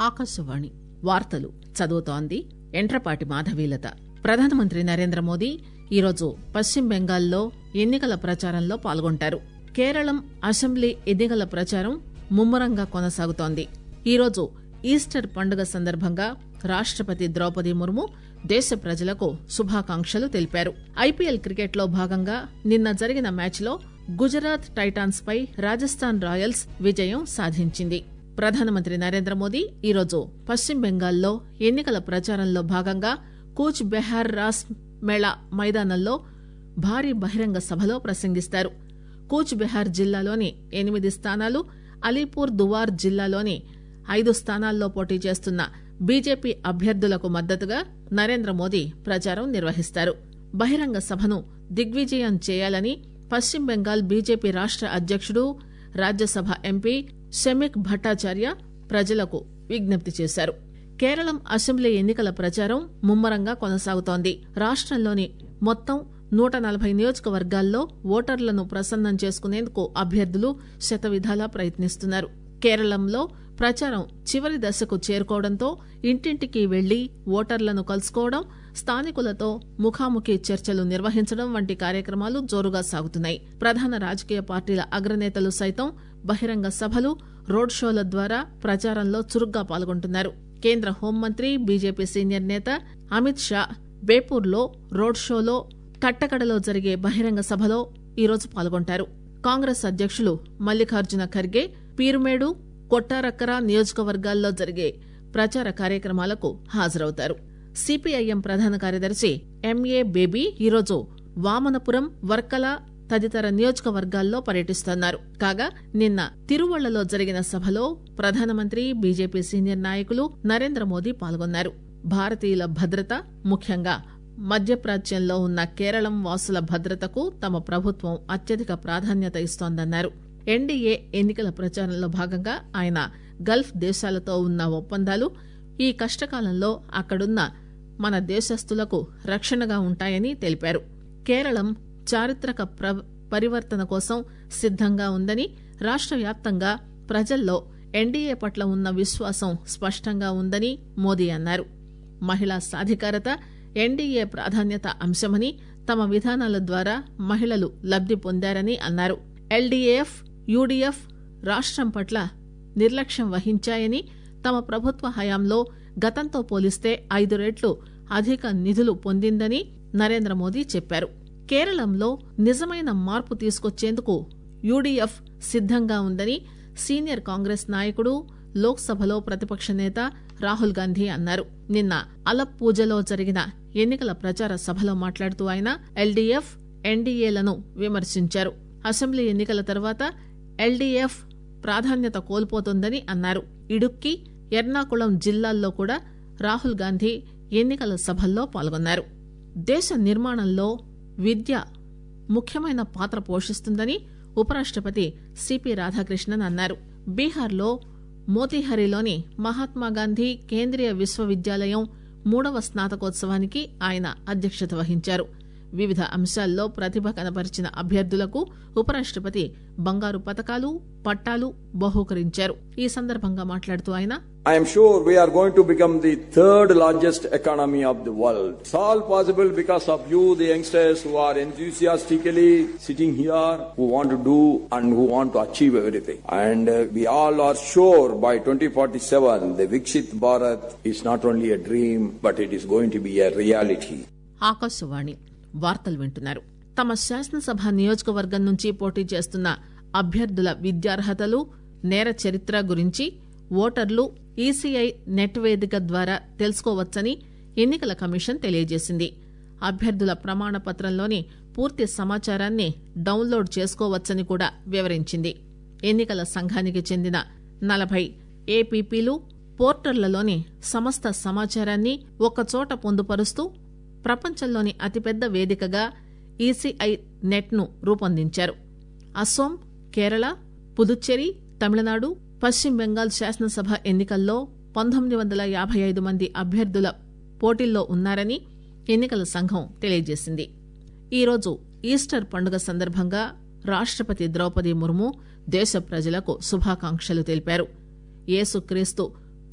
ఆకాశవాణి వార్తలు చదువుతోంది ఎంట్రపాటి మాధవీలత ప్రధానమంత్రి నరేంద్ర మోదీ ఈరోజు పశ్చిమ బెంగాల్లో ఎన్నికల ప్రచారంలో పాల్గొంటారు కేరళం అసెంబ్లీ ఎన్నికల ప్రచారం ముమ్మరంగా కొనసాగుతోంది ఈరోజు ఈస్టర్ పండుగ సందర్భంగా రాష్టపతి ద్రౌపది ముర్ము దేశ ప్రజలకు శుభాకాంక్షలు తెలిపారు ఐపీఎల్ క్రికెట్లో భాగంగా నిన్న జరిగిన మ్యాచ్లో గుజరాత్ టైటాన్స్ పై రాజస్థాన్ రాయల్స్ విజయం సాధించింది ప్రధానమంత్రి నరేంద్ర మోదీ ఈరోజు పశ్చిమ బెంగాల్లో ఎన్నికల ప్రచారంలో భాగంగా కూచ్ బెహార్ రాస్ మేళా మైదానంలో భారీ బహిరంగ సభలో ప్రసంగిస్తారు కూచ్ బెహార్ జిల్లాలోని ఎనిమిది స్థానాలు అలీపూర్ దువార్ జిల్లాలోని ఐదు స్థానాల్లో పోటీ చేస్తున్న బీజేపీ అభ్యర్థులకు మద్దతుగా నరేంద్ర మోదీ ప్రచారం నిర్వహిస్తారు బహిరంగ సభను దిగ్విజయం చేయాలని పశ్చిమ బెంగాల్ బీజేపీ రాష్ట అధ్యకుడు రాజ్యసభ ఎంపీ షమిక్ భట్టాచార్య ప్రజలకు విజ్ఞప్తి చేశారు కేరళం అసెంబ్లీ ఎన్నికల ప్రచారం ముమ్మరంగా కొనసాగుతోంది రాష్టంలోని మొత్తం నూట నలభై నియోజకవర్గాల్లో ఓటర్లను ప్రసన్నం చేసుకునేందుకు అభ్యర్థులు శతవిధాలా ప్రయత్నిస్తున్నారు కేరళంలో ప్రచారం చివరి దశకు చేరుకోవడంతో ఇంటింటికి వెళ్లి ఓటర్లను కలుసుకోవడం స్థానికులతో ముఖాముఖి చర్చలు నిర్వహించడం వంటి కార్యక్రమాలు జోరుగా సాగుతున్నాయి ప్రధాన రాజకీయ పార్టీల అగ్రనేతలు సైతం బహిరంగ సభలు రోడ్ షోల ద్వారా ప్రచారంలో చురుగ్గా పాల్గొంటున్నారు కేంద్ర హోంమంత్రి బీజేపీ సీనియర్ నేత అమిత్ షా బేపూర్లో రోడ్ షోలో కట్టకడలో జరిగే బహిరంగ సభలో ఈరోజు పాల్గొంటారు కాంగ్రెస్ అధ్యకులు మల్లికార్జున ఖర్గే పీరుమేడు కొట్టారక్కర నియోజకవర్గాల్లో జరిగే ప్రచార కార్యక్రమాలకు హాజరవుతారు సిపిఐఎం ప్రధాన కార్యదర్శి ఎంఏ బేబీ ఈరోజు వామనపురం వర్కల తదితర నియోజకవర్గాల్లో పర్యటిస్తున్నారు కాగా నిన్న తిరువళ్లలో జరిగిన సభలో ప్రధానమంత్రి బీజేపీ సీనియర్ నాయకులు నరేంద్ర మోదీ పాల్గొన్నారు భారతీయుల భద్రత ముఖ్యంగా మధ్యప్రాచ్యంలో ఉన్న కేరళం వాసుల భద్రతకు తమ ప్రభుత్వం అత్యధిక ప్రాధాన్యత ఇస్తోందన్నారు ఎన్డీఏ ఎన్నికల ప్రచారంలో భాగంగా ఆయన గల్ఫ్ దేశాలతో ఉన్న ఒప్పందాలు ఈ కష్టకాలంలో అక్కడున్న మన దేశస్థులకు రక్షణగా ఉంటాయని తెలిపారు కేరళం చారిత్రక పరివర్తన కోసం సిద్దంగా ఉందని రాష్ట వ్యాప్తంగా ప్రజల్లో ఎన్డీఏ పట్ల ఉన్న విశ్వాసం స్పష్టంగా ఉందని మోదీ అన్నారు మహిళా సాధికారత ఎన్డీఏ ప్రాధాన్యత అంశమని తమ విధానాల ద్వారా మహిళలు లబ్ది పొందారని అన్నారు ఎల్డీఎఫ్ యూడీఎఫ్ రాష్టం పట్ల నిర్లక్ష్యం వహించాయని తమ ప్రభుత్వ హయాంలో గతంతో పోలిస్తే ఐదు రెట్లు అధిక నిధులు పొందిందని నరేంద్ర మోదీ చెప్పారు కేరళంలో నిజమైన మార్పు తీసుకొచ్చేందుకు యూడీఎఫ్ సిద్దంగా ఉందని సీనియర్ కాంగ్రెస్ నాయకుడు లోక్సభలో ప్రతిపక్ష నేత రాహుల్ గాంధీ అన్నారు నిన్న అలప్ పూజలో జరిగిన ఎన్నికల ప్రచార సభలో మాట్లాడుతూ ఆయన ఎల్డీఎఫ్ ఎన్డీఏలను విమర్శించారు అసెంబ్లీ ఎన్నికల తర్వాత ఎల్డీఎఫ్ ప్రాధాన్యత కోల్పోతోందని అన్నారు ఇడుక్కి ఎర్నాకుళం జిల్లాల్లో కూడా రాహుల్ గాంధీ ఎన్నికల సభల్లో పాల్గొన్నారు దేశ నిర్మాణంలో విద్య ముఖ్యమైన పాత్ర పోషిస్తుందని ఉపరాష్టపతి సిపి రాధాకృష్ణన్ అన్నారు బీహార్లో మోతీహరిలోని మహాత్మాగాంధీ కేంద్రీయ విశ్వవిద్యాలయం మూడవ స్నాతకోత్సవానికి ఆయన అధ్యక్షత వహించారు వివిధ అంశాల్లో ప్రతిభ కనబరిచిన అభ్యర్థులకు ఉపరాష్టపతి బంగారు పతకాలు పట్టాలు బహూకరించారు ఈ సందర్భంగా మాట్లాడుతూ ఆయన I am sure we are going to become the third largest economy of the world. It's all possible because of you, the youngsters who are enthusiastically sitting here, who want to do and who want to achieve everything. And uh, we all are sure by 2047, the Viksit Bharat is not only a dream, but it is going to be a reality. Akashvani వార్తలు వింటున్నారు తమ శాసనసభ నియోజకవర్గం నుంచి పోటీ చేస్తున్న అభ్యర్థుల విద్యార్హతలు నేర చరిత్ర గురించి ఓటర్లు ఈసీఐ నెట్ వేదిక ద్వారా తెలుసుకోవచ్చని ఎన్నికల కమిషన్ తెలియజేసింది అభ్యర్థుల ప్రమాణ పత్రంలోని పూర్తి సమాచారాన్ని డౌన్లోడ్ చేసుకోవచ్చని కూడా వివరించింది ఎన్నికల సంఘానికి చెందిన నలభై ఏపీపీలు పోర్టర్లలోని సమస్త సమాచారాన్ని ఒక్కచోట పొందుపరుస్తూ ప్రపంచంలోని అతిపెద్ద వేదికగా ఈసీఐ నెట్ను రూపొందించారు అస్సోం కేరళ పుదుచ్చేరి తమిళనాడు పశ్చిమ బెంగాల్ శాసనసభ ఎన్నికల్లో పంతొమ్మిది వందల యాభై ఐదు మంది అభ్యర్థుల పోటీల్లో ఉన్నారని ఎన్నికల సంఘం తెలియజేసింది ఈరోజు ఈస్టర్ పండుగ సందర్భంగా రాష్టపతి ద్రౌపది ముర్ము దేశ ప్రజలకు శుభాకాంక్షలు తెలిపారు యేసుక్రీస్తు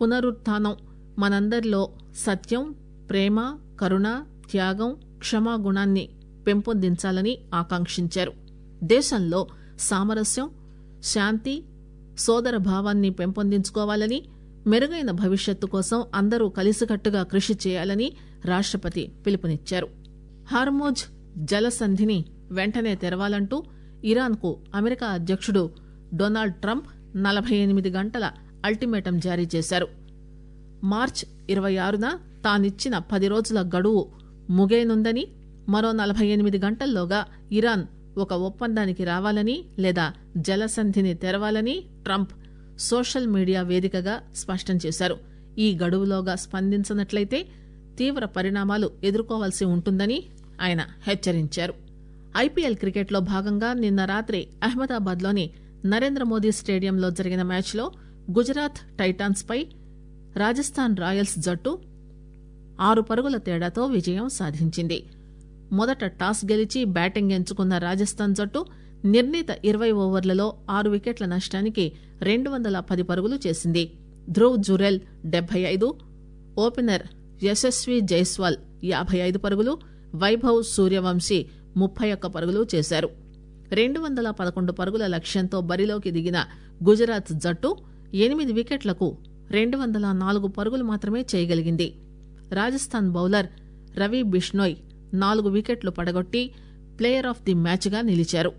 పునరుత్థానం మనందరిలో సత్యం ప్రేమ కరుణ త్యాగం క్షమాగుణాన్ని పెంపొందించాలని ఆకాంక్షించారు దేశంలో సామరస్యం శాంతి సోదర భావాన్ని పెంపొందించుకోవాలని మెరుగైన భవిష్యత్తు కోసం అందరూ కలిసికట్టుగా కృషి చేయాలని రాష్టపతి పిలుపునిచ్చారు హార్మోజ్ జలసంధిని వెంటనే తెరవాలంటూ ఇరాన్కు అమెరికా అధ్యక్షుడు డొనాల్డ్ ట్రంప్ నలభై ఎనిమిది గంటల అల్టిమేటం జారీ చేశారు మార్చ్ ఇరవై ఆరున తానిచ్చిన పది రోజుల గడువు ముగేనుందని మరో నలభై ఎనిమిది గంటల్లోగా ఇరాన్ ఒక ఒప్పందానికి రావాలని లేదా జలసంధిని తెరవాలని ట్రంప్ సోషల్ మీడియా వేదికగా స్పష్టం చేశారు ఈ గడువులోగా స్పందించనట్లయితే తీవ్ర పరిణామాలు ఎదుర్కోవాల్సి ఉంటుందని ఆయన హెచ్చరించారు ఐపీఎల్ క్రికెట్లో భాగంగా నిన్న రాత్రి అహ్మదాబాద్లోని నరేంద్ర మోదీ స్టేడియంలో జరిగిన మ్యాచ్లో గుజరాత్ టైటాన్స్ పై రాజస్థాన్ రాయల్స్ జట్టు ఆరు పరుగుల తేడాతో విజయం సాధించింది మొదట టాస్ గెలిచి బ్యాటింగ్ ఎంచుకున్న రాజస్థాన్ జట్టు నిర్ణీత ఇరవై ఓవర్లలో ఆరు వికెట్ల నష్టానికి రెండు వందల పది పరుగులు చేసింది ధ్రువ్ జురెల్ డెబ్బై ఐదు ఓపెనర్ యశస్వి జైస్వాల్ యాభై ఐదు పరుగులు వైభవ్ సూర్యవంశీ ముప్పై ఒక్క పరుగులు చేశారు రెండు వందల పదకొండు పరుగుల లక్ష్యంతో బరిలోకి దిగిన గుజరాత్ జట్టు ఎనిమిది వికెట్లకు రెండు వందల నాలుగు పరుగులు మాత్రమే చేయగలిగింది రాజస్థాన్ బౌలర్ రవి బిష్నోయ్ నాలుగు వికెట్లు పడగొట్టి ప్లేయర్ ఆఫ్ ది మ్యాచ్గా నిలిచారు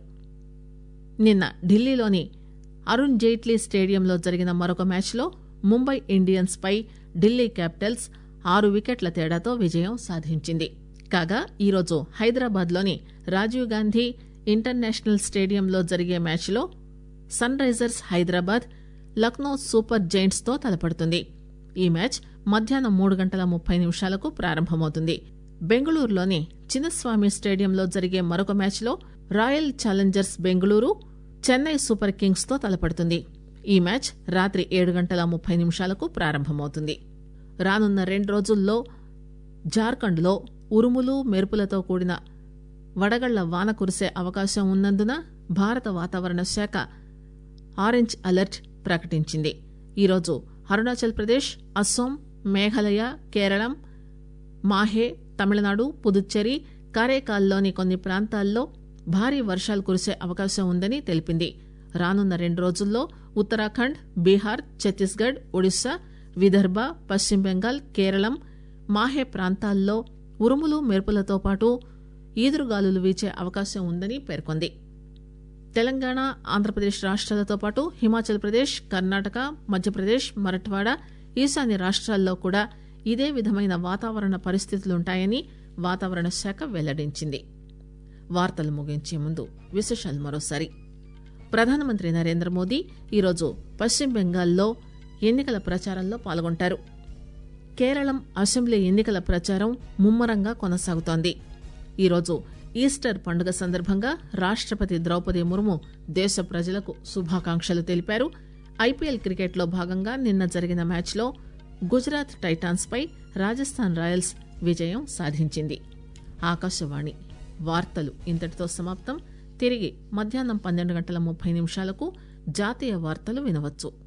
నిన్న ఢిల్లీలోని అరుణ్ జైట్లీ స్టేడియంలో జరిగిన మరొక మ్యాచ్లో ముంబై ఇండియన్స్ పై ఢిల్లీ క్యాపిటల్స్ ఆరు వికెట్ల తేడాతో విజయం సాధించింది కాగా ఈరోజు హైదరాబాద్లోని రాజీవ్ గాంధీ ఇంటర్నేషనల్ స్టేడియంలో జరిగే మ్యాచ్లో Sunrisers Hyderabad Lucknow Super Giants తో తలపడుతుంది ఈ మ్యాచ్ మధ్యాహ్నం మూడు గంటల ముప్పై నిమిషాలకు ప్రారంభమవుతుంది బెంగళూరులోని చిన్నస్వామి స్టేడియంలో జరిగే మరొక మ్యాచ్లో Royal Challengers Bengaluru Chennai Super Kings తో తలపడుతుంది ఈ మ్యాచ్ రాత్రి ఏడు గంటల ముప్పై నిమిషాలకు ప్రారంభమవుతుంది రానున్న రెండు రోజుల్లో జార్ఖండ్లో ఉరుములు మెరుపులతో కూడిన వడగళ్ల వాన కురిసే అవకాశం ఉన్నందున భారత వాతావరణ శాఖ ఆరెంజ్ అలర్ట్ ప్రకటించింది ఈరోజు అరుణాచల్ ప్రదేశ్ అస్సోం మేఘాలయ కేరళం మాహే తమిళనాడు పుదుచ్చేరి కారేకాల్లోని కొన్ని ప్రాంతాల్లో భారీ వర్షాలు కురిసే అవకాశం ఉందని తెలిపింది రానున్న రెండు రోజుల్లో ఉత్తరాఖండ్ బీహార్ ఛత్తీస్గఢ్ ఒడిశా విదర్భ పశ్చిమ బెంగాల్ కేరళం మాహే ప్రాంతాల్లో ఉరుములు మెరుపులతో పాటు ఈదురుగాలులు వీచే అవకాశం ఉందని పేర్కొంది తెలంగాణ ఆంధ్రప్రదేశ్ రాష్ట్రాలతో పాటు హిమాచల్ ప్రదేశ్ కర్ణాటక మధ్యప్రదేశ్ మరఠ్వాడ ఈశాన్య రాష్ట్రాల్లో కూడా ఇదే విధమైన వాతావరణ పరిస్థితులుంటాయని వాతావరణ శాఖ వెల్లడించింది వార్తలు ముగించే ముందు విశేషాలు మరోసారి ప్రధానమంత్రి నరేంద్ర మోదీ ఈరోజు పశ్చిమ బెంగాల్లో ఎన్నికల ప్రచారంలో పాల్గొంటారు కేరళం అసెంబ్లీ ఎన్నికల ప్రచారం ముమ్మరంగా కొనసాగుతోంది ఈరోజు ఈస్టర్ పండుగ సందర్భంగా రాష్టపతి ద్రౌపది ముర్ము దేశ ప్రజలకు శుభాకాంక్షలు తెలిపారు ఐపీఎల్ క్రికెట్లో భాగంగా నిన్న జరిగిన మ్యాచ్లో గుజరాత్ టైటాన్స్ పై రాజస్థాన్ రాయల్స్ విజయం సాధించింది ఆకాశవాణి వార్తలు ఇంతటితో సమాప్తం తిరిగి మధ్యాహ్నం పన్నెండు గంటల ముప్పై నిమిషాలకు జాతీయ వార్తలు వినవచ్చు